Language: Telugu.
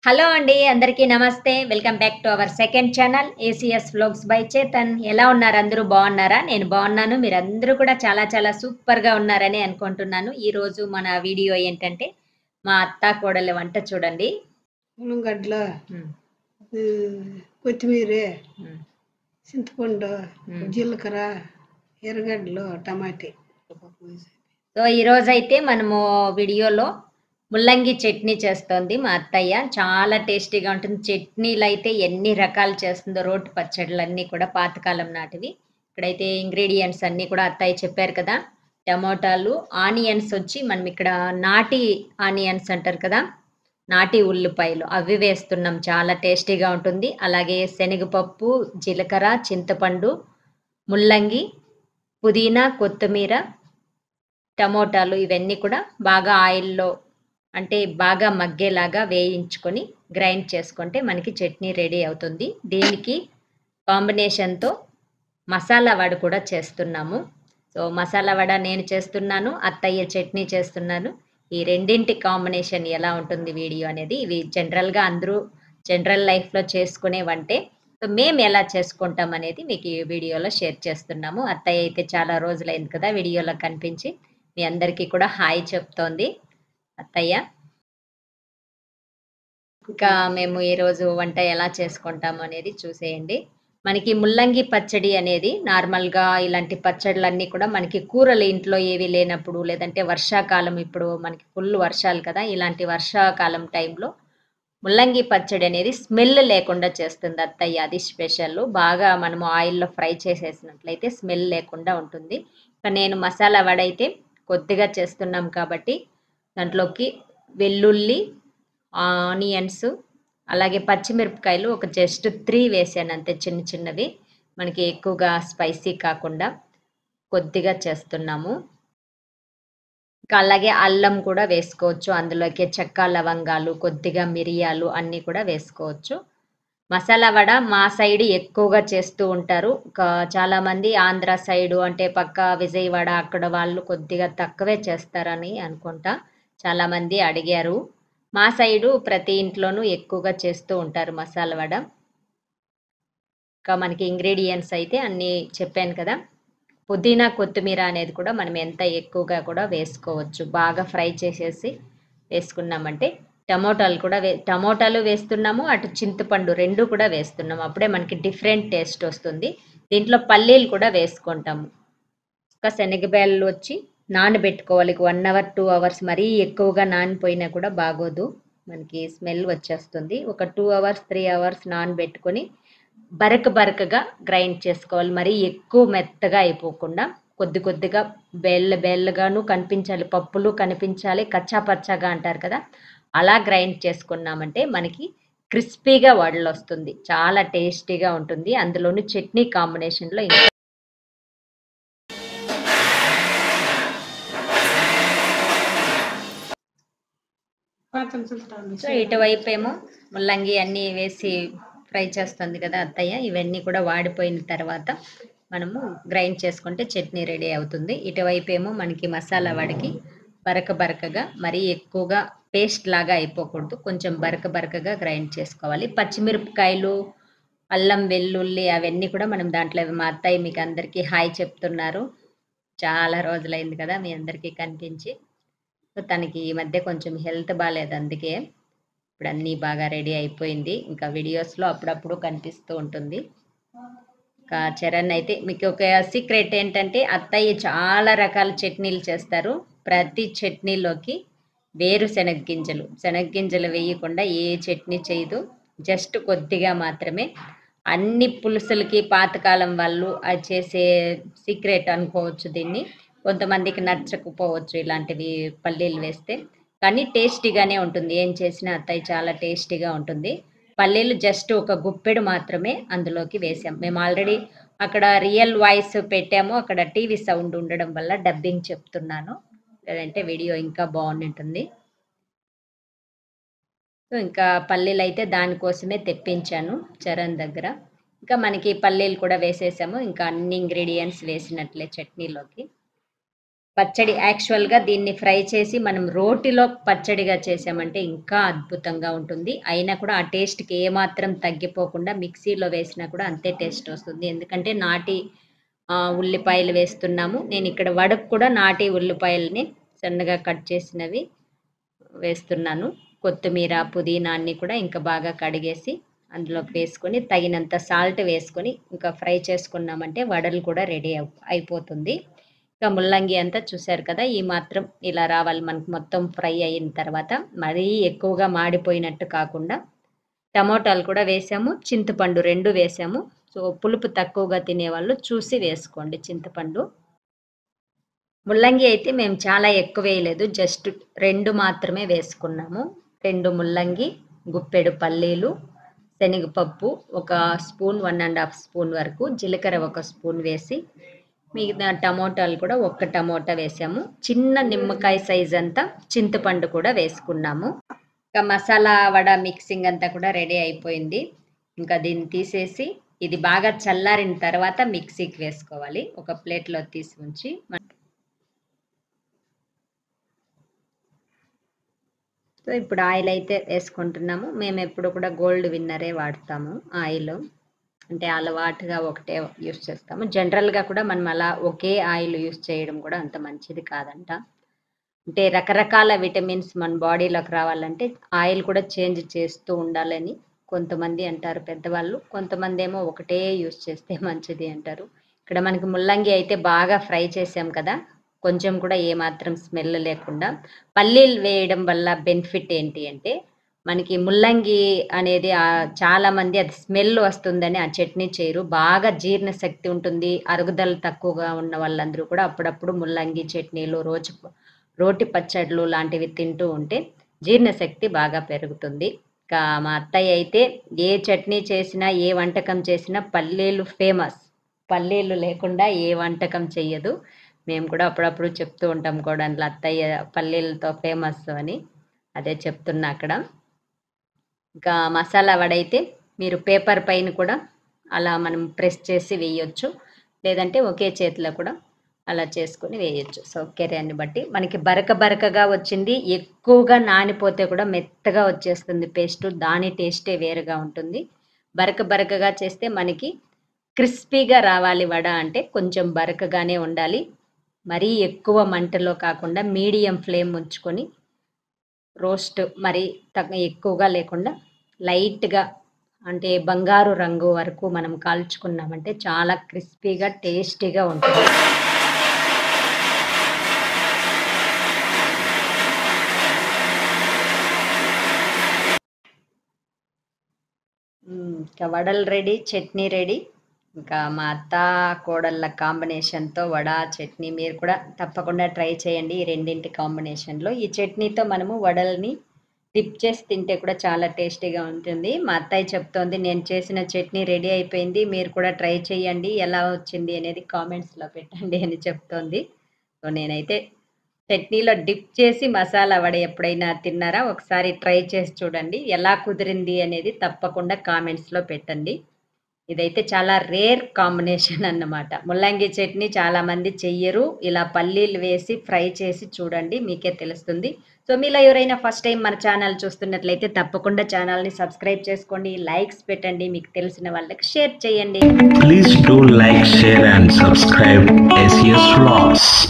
హలో అండి అందరికీ నమస్తే welcome back to our second channel ACS vlogs by Chetan ఎలా ఉన్నారు అందరూ బాగున్నారా నేను బాగున్నాను మీరు అందరూ కూడా చాలా చాలా సూపర్ గా ఉన్నారని అనుకుంటున్నాను ఈ రోజు మన వీడియో ఏంటంటే మా అత్త కోడలి వంట చూడండి ఉల్లిగడ్డల ఉమ్, కొత్తిమీర ఉమ్, చింతపండు ఉమ్. జీలకర్ర ఎర్రగడ్డలు టమాటీ సో ఈ రోజు అయితే మనము వీడియోలో ముల్లంగి చట్నీ చేస్తోంది మా అత్తయ్య చాలా టేస్టీగా ఉంటుంది చట్నీలు అయితే ఎన్ని రకాలు చేస్తుందో రోటి పచ్చళ్ళు అన్నీ కూడా పాతకాలం నాటివి ఇక్కడైతే ఇంగ్రీడియంట్స్ అన్నీ కూడా అత్తయ్య చెప్పారు కదా టమోటాలు ఆనియన్స్ వచ్చి మనం ఇక్కడ నాటి ఆనియన్స్ అంటారు కదా నాటి ఉల్లిపాయలు అవి వేస్తున్నాం చాలా టేస్టీగా ఉంటుంది అలాగే శనగపప్పు జీలకర్ర చింతపండు ముల్లంగి పుదీనా కొత్తిమీర టమోటాలు ఇవన్నీ కూడా బాగా ఆయిల్లో అంటే బాగా మగ్గేలాగా వేయించుకొని గ్రైండ్ చేసుకుంటే మనకి చట్నీ రెడీ అవుతుంది దీనికి కాంబినేషన్తో మసాలా వడ కూడా చేస్తున్నాము సో మసాలా వడ నేను చేస్తున్నాను అత్తయ్య చట్నీ చేస్తున్నాను ఈ రెండింటి కాంబినేషన్ ఎలా ఉంటుంది వీడియో అనేది ఇవి జనరల్గా అందరూ జనరల్ లైఫ్లో చేసుకునే వంటే సో మేము ఎలా చేసుకుంటాం అనేది మీకు ఈ వీడియోలో షేర్ చేస్తున్నాము అత్తయ్య అయితే చాలా రోజులైంది కదా వీడియోలో కనిపించి మీ అందరికీ కూడా హాయ్ చెప్తోంది అత్తయ్య ఇంకా మేము ఈరోజు వంట ఎలా చేసుకుంటాము అనేది చూసేయండి మనకి ముల్లంగి పచ్చడి అనేది నార్మల్గా ఇలాంటి పచ్చళ్ళన్నీ కూడా మనకి కూరలు ఇంట్లో ఏవి లేనప్పుడు లేదంటే వర్షాకాలం ఇప్పుడు మనకి ఫుల్ వర్షాలు కదా ఇలాంటి వర్షాకాలం టైంలో ముల్లంగి పచ్చడి అనేది స్మెల్ లేకుండా చేస్తుంది అత్తయ్య అది స్పెషల్ బాగా మనము ఆయిల్లో ఫ్రై చేసేసినట్లయితే స్మెల్ లేకుండా ఉంటుంది ఇంకా నేను మసాలా వడ అయితే కొద్దిగా చేస్తున్నాం కాబట్టి దాంట్లోకి వెల్లుల్లి ఆనియన్స్ అలాగే పచ్చిమిరపకాయలు ఒక జస్ట్ త్రీ వేసాను అంతే చిన్న చిన్నవి మనకి ఎక్కువగా స్పైసీ కాకుండా కొద్దిగా చేస్తున్నాము ఇంకా అలాగే అల్లం కూడా వేసుకోవచ్చు అందులోకి చెక్క లవంగాలు కొద్దిగా మిరియాలు అన్నీ కూడా వేసుకోవచ్చు మసాలా వడ మా సైడ్ ఎక్కువగా చేస్తూ ఉంటారు ఇంకా చాలా మంది ఆంధ్ర సైడు అంటే పక్క విజయవాడ అక్కడ వాళ్ళు కొద్దిగా తక్కువే చేస్తారని అనుకుంటా చాలా మంది అడిగారు మా సైడు ప్రతి ఇంట్లోనూ ఎక్కువగా చేస్తూ ఉంటారు మసాలా వడ ఇంకా మనకి ఇంగ్రీడియంట్స్ అయితే అన్నీ చెప్పాను కదా పుదీనా కొత్తిమీర అనేది కూడా మనం ఎంత ఎక్కువగా కూడా వేసుకోవచ్చు బాగా ఫ్రై చేసేసి వేసుకున్నామంటే టమోటాలు కూడా వే టమోటాలు వేస్తున్నాము అటు చింతపండు రెండు కూడా వేస్తున్నాము అప్పుడే మనకి డిఫరెంట్ టేస్ట్ వస్తుంది దీంట్లో పల్లీలు కూడా వేసుకుంటాము ఇంకా శనగబేళ్ళు వచ్చి నానబెట్టుకోవాలి వన్ అవర్ టూ అవర్స్ మరీ ఎక్కువగా నానిపోయినా కూడా బాగోదు మనకి స్మెల్ వచ్చేస్తుంది ఒక టూ అవర్స్ త్రీ అవర్స్ నానబెట్టుకొని బరక బరకగా గ్రైండ్ చేసుకోవాలి మరీ ఎక్కువ మెత్తగా అయిపోకుండా కొద్ది కొద్దిగా బెల్ల బెల్లగాను కనిపించాలి పప్పులు కనిపించాలి కచ్చా పచ్చాగా అంటారు కదా అలా గ్రైండ్ చేసుకున్నామంటే మనకి క్రిస్పీగా వడలు వస్తుంది చాలా టేస్టీగా ఉంటుంది అందులోని చట్నీ కాంబినేషన్లో ఇంకా పాత్రలు చుట్టాలి సో ఇటువైపు ఏమో ముల్లంగి అన్నీ వేసి ఫ్రై చేస్తుంది కదా అత్తయ్య ఇవన్నీ కూడా వాడిపోయిన తర్వాత మనము గ్రైండ్ చేసుకుంటే చట్నీ రెడీ అవుతుంది ఇటువైపు ఏమో మనకి మసాలా వాడికి బరక బరకగా మరీ ఎక్కువగా పేస్ట్ లాగా అయిపోకూడదు కొంచెం బరక బరకగా గ్రైండ్ చేసుకోవాలి పచ్చిమిరపకాయలు అల్లం వెల్లుల్లి అవన్నీ కూడా మనం దాంట్లో మా అత్తయ్య మీకు అందరికీ హాయ్ చెప్తున్నారు చాలా రోజులైంది కదా మీ అందరికీ కనిపించి సో తనకి ఈ మధ్య కొంచెం హెల్త్ బాగాలేదు అందుకే ఇప్పుడు అన్నీ బాగా రెడీ అయిపోయింది ఇంకా వీడియోస్లో అప్పుడప్పుడు కనిపిస్తూ ఉంటుంది ఇంకా చరణ్ అయితే మీకు ఒక సీక్రెట్ ఏంటంటే అత్తయ్య చాలా రకాల చట్నీలు చేస్తారు ప్రతి చట్నీలోకి వేరు శనగ గింజలు శనగ గింజలు వేయకుండా ఏ చట్నీ చేయదు జస్ట్ కొద్దిగా మాత్రమే అన్ని పులుసులకి పాతకాలం వాళ్ళు అది చేసే సీక్రెట్ అనుకోవచ్చు దీన్ని కొంతమందికి నచ్చకపోవచ్చు ఇలాంటివి పల్లీలు వేస్తే కానీ టేస్టీగానే ఉంటుంది ఏం చేసినా అత్తయ్య చాలా టేస్టీగా ఉంటుంది పల్లీలు జస్ట్ ఒక గుప్పెడు మాత్రమే అందులోకి వేసాం మేము ఆల్రెడీ అక్కడ రియల్ వాయిస్ పెట్టాము అక్కడ టీవీ సౌండ్ ఉండడం వల్ల డబ్బింగ్ చెప్తున్నాను లేదంటే వీడియో ఇంకా బాగుంటుంది సో ఇంకా పల్లీలు అయితే దానికోసమే తెప్పించాను చరణ్ దగ్గర ఇంకా మనకి పల్లీలు కూడా వేసేసాము ఇంకా అన్ని ఇంగ్రీడియంట్స్ వేసినట్లే చట్నీలోకి పచ్చడి యాక్చువల్గా దీన్ని ఫ్రై చేసి మనం రోటిలో పచ్చడిగా చేసామంటే ఇంకా అద్భుతంగా ఉంటుంది అయినా కూడా ఆ టేస్ట్కి ఏమాత్రం తగ్గిపోకుండా మిక్సీలో వేసినా కూడా అంతే టేస్ట్ వస్తుంది ఎందుకంటే నాటి ఆ, ఉల్లిపాయలు వేస్తున్నాము నేను ఇక్కడ వడకు కూడా నాటి ఉల్లిపాయలని సన్నగా కట్ చేసినవి వేస్తున్నాను కొత్తిమీర పుదీనా అన్ని కూడా ఇంకా బాగా కడిగేసి అందులోకి వేసుకొని తగినంత సాల్ట్ వేసుకొని ఇంకా ఫ్రై చేసుకున్నామంటే వడలు కూడా రెడీ అయిపోతుంది ఇంకా ముల్లంగి అంతా చూశారు కదా ఈ మాత్రం ఇలా రావాలి మనకు మొత్తం ఫ్రై అయిన తర్వాత మరీ ఎక్కువగా మాడిపోయినట్టు కాకుండా టమోటాలు కూడా వేసాము చింతపండు రెండు వేసాము సో పులుపు తక్కువగా తినేవాళ్ళు చూసి వేసుకోండి చింతపండు ముల్లంగి అయితే మేము చాలా ఎక్కువ వేయలేదు జస్ట్ రెండు మాత్రమే వేసుకున్నాము రెండు ముల్లంగి గుప్పెడు పల్లీలు శనగపప్పు ఒక spoon one and half spoon వరకు జీలకర్ర ఒక స్పూన్ వేసి మిగతా టమోటాలు కూడా ఒక్క టమోటా వేసాము చిన్న నిమ్మకాయ సైజ్ అంతా చింతపండు కూడా వేసుకున్నాము ఇంకా మసాలా వడ మిక్సింగ్ అంతా కూడా రెడీ అయిపోయింది ఇంకా దీన్ని తీసేసి ఇది బాగా చల్లారిన తర్వాత మిక్సీకి వేసుకోవాలి ఒక ప్లేట్లో తీసి ఉంచి సో ఇప్పుడు ఆయిల్ అయితే వేసుకుంటున్నాము మేము ఎప్పుడు కూడా గోల్డ్ విన్నరే వాడతాము ఆయిల్ అంటే అలవాటుగా ఒకటే యూస్ చేస్తాము జనరల్గా కూడా మనం అలా ఒకే ఆయిల్ యూస్ చేయడం కూడా అంత మంచిది కాదంట అంటే రకరకాల విటమిన్స్ మన బాడీలోకి రావాలంటే ఆయిల్ కూడా చేంజ్ చేస్తూ ఉండాలని కొంతమంది అంటారు పెద్దవాళ్ళు కొంతమంది ఏమో ఒకటే యూస్ చేస్తే మంచిది అంటారు ఇక్కడ మనకి ముల్లంగి అయితే బాగా ఫ్రై చేసాం కదా కొంచెం కూడా ఏమాత్రం స్మెల్ లేకుండా పల్లీలు వేయడం వల్ల బెనిఫిట్ ఏంటి అంటే మనకి ముల్లంగి అనేది ఆ చాలా మంది అది స్మెల్ వస్తుందని ఆ చట్నీ చేయరు బాగా జీర్ణశక్తి ఉంటుంది అరుగుదల తక్కువగా ఉన్న వాళ్ళందరూ కూడా అప్పుడప్పుడు ముల్లంగి చట్నీలు రోజు రోటి పచ్చళ్ళు లాంటివి తింటూ ఉంటే జీర్ణశక్తి బాగా పెరుగుతుంది ఇంకా మా అత్తయ్య అయితే ఏ చట్నీ చేసినా ఏ వంటకం చేసినా పల్లీలు ఫేమస్ పల్లీలు లేకుండా ఏ వంటకం చెయ్యదు మేము కూడా అప్పుడప్పుడు చెప్తూ ఉంటాం కూడా అందులో అత్తయ్య పల్లీలతో ఫేమస్ అని అదే చెప్తున్నా అక్కడ ఇంకా మసాలా వడైతే మీరు పేపర్ పైన కూడా అలా మనం ప్రెస్ చేసి వేయొచ్చు లేదంటే ఒకే చేతిలో కూడా అలా చేసుకొని వేయొచ్చు సౌకర్యాన్ని బట్టి మనకి బరక బరకగా వచ్చింది ఎక్కువగా నానిపోతే కూడా మెత్తగా వచ్చేస్తుంది పేస్ట్ దాని టేస్టే వేరుగా ఉంటుంది బరక బరకగా చేస్తే మనకి క్రిస్పీగా రావాలి వడ అంటే కొంచెం బరకగానే ఉండాలి మరీ ఎక్కువ మంటలో కాకుండా మీడియం ఫ్లేమ్ ఉంచుకొని రోస్ట్ మరి తగ్గ ఎక్కువగా లేకుండా లైట్గా అంటే బంగారు రంగు వరకు మనం కాల్చుకున్నామంటే చాలా క్రిస్పీగా టేస్టీగా ఉంటుంది మ్మ్. ఇంకా వడలు రెడీ చట్నీ రెడీ ఇంకా మా అత్త కోడళ్ళ కాంబినేషన్తో వడ చట్నీ మీరు కూడా తప్పకుండా ట్రై చేయండి ఈ రెండింటి కాంబినేషన్లో ఈ చట్నీతో మనము వడల్ని డిప్ చేసి తింటే కూడా చాలా టేస్టీగా ఉంటుంది మా అత్తయ్య చెప్తోంది నేను చేసిన చట్నీ రెడీ అయిపోయింది మీరు కూడా ట్రై చేయండి ఎలా వచ్చింది అనేది కామెంట్స్లో పెట్టండి అని చెప్తోంది సో నేనైతే చట్నీలో డిప్ చేసి మసాలా వడ ఎప్పుడైనా తిన్నారా ఒకసారి ట్రై చేసి చూడండి ఎలా కుదిరింది అనేది తప్పకుండా కామెంట్స్లో పెట్టండి ఇదైతే చాలా రేర్ కాంబినేషన్ అన్నమాట ముల్లంగి చట్నీ చాలా మంది చెయ్యరు ఇలా పల్లీలు వేసి ఫ్రై చేసి చూడండి మీకే తెలుస్తుంది సో మీలో ఎవరైనా ఫస్ట్ టైం మన ఛానల్ చూస్తున్నట్లయితే తప్పకుండా ఛానల్ని సబ్స్క్రైబ్ చేసుకోండి లైక్స్ పెట్టండి మీకు తెలిసిన వాళ్ళకి షేర్ చేయండి Please do like, share and subscribe SES Vlogs.